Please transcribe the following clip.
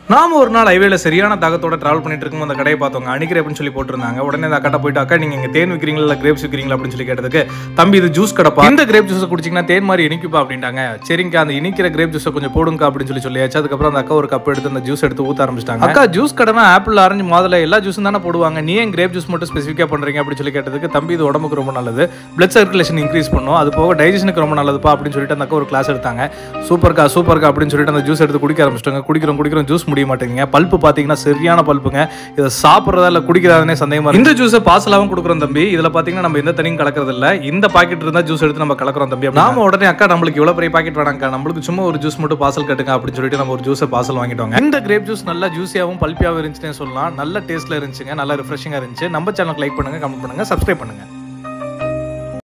நாம ஒரு நாள் ஹைவேல சரியான தாகத்தோட டிராவல் பண்ணிட்டு இருக்கும் அந்த கடையை பார்த்தவங்க அணிக்கிற அப்படின்னு சொல்லி போட்டிருந்தாங்க உடனே அந்த அக்கா போயிட்டு அக்கா நீங்க இங்க தேன் விற்கிறீங்களா இல்ல கிரேப்ஸ் விற்கிறீங்களா அப்படின்னு சொல்லி கேட்டதுக்கு தம்பி இது ஜூஸ் கடைப்பா இந்த கிரேப் ஜூஸ் குடிச்சிங்கன்னா தேன் மாதிரி இனிக்குப்பா அப்படின்ட்டாங்க சரிங்க அந்த இனிக்கிற கிரேப் ஜூஸை கொஞ்சம் போடுங்க அப்படின்னு சொல்லி சொல்லியாச்சு அதுக்கப்புறம் அந்த அக்கா ஒரு கப் எடுத்து அந்த ஜூஸ் எடுத்து ஊத்த ஆரம்பிச்சிட்டாங்க அக்கா ஜூஸ் கடைனா ஆப்பிள் ஆரஞ்சு மாதுளை எல்லா ஜூஸும் தானே போடுவாங்க நீ ஏன் கிரேப் ஜூஸ் மட்டும் ஸ்பெசிஃபிக்கா பண்றீங்க அப்படின்னு சொல்லி கேட்டதுக்கு தம்பி இது உடம்புக்கு ரொம்ப நல்லது பிளட் சர்க்குலேஷன் இன்க்ரீஸ் பண்ணும் அது போக டைஜஷனுக்கு ரொம்ப நல்லதுப்பா அப்படின்னு சொல்லிட்டு அந்த அக்கா ஒரு கிளாஸ் எடுத்தாங்க சூப்பர்க்கா சூப்பர்க்கா அப்படின்னு சொல்லிட்டு அந்த ஜூஸ் எடுத்து குடிக்க ஆரம்பிச்சிட்டாங்க குடிக்கிறோம் குடிக்கிறோம் ஜூஸ் முடிய மாட்டேங்குங்க பல்ப்பு பார்த்தீங்கன்னா சரியான பல்ப்புங்க இதை சாப்பிட்றதா இல்லை குடிக்கிறதானே சந்தேகமா இருக்கு. இந்த ஜூஸை பார்சலாவும் கொடுக்குறோம் தம்பி இதில் பார்த்தீங்கன்னா நம்ம எந்த தண்ணியும் கலக்கிறது இல்ல இந்த பாக்கெட் இருந்தால் ஜூஸ் எடுத்து நம்ம கலக்குறோம் தம்பி நாம உடனே அக்கா நம்மளுக்கு இவ்வளோ பெரிய பாக்கெட் வேணாங்க்கா நம்மளுக்கு சும்மா ஒரு ஜூஸ் மட்டும் பார்சல் கட்டுங்க அப்படின்னு சொல்லிட்டு நம்ம ஒரு ஜூஸை பார்சல் வாங்கிட்டோங்க இந்த கிரேப் ஜூஸ் நல்லா ஜூஸியாகவும் பல்பியாகவும் இருந்துச்சுன்னே சொல்லலாம் நல்ல டேஸ்ட்ல இருந்துச்சுங்க நல்லா ரிஃப்ரெஷிங்காக இருந்துச்சு நம்ம சேனலுக்கு லைக் பண்ணுங்க கமெண்ட் பண்ணுங்க சப்ஸ்கிரைப் பண்ணுங்க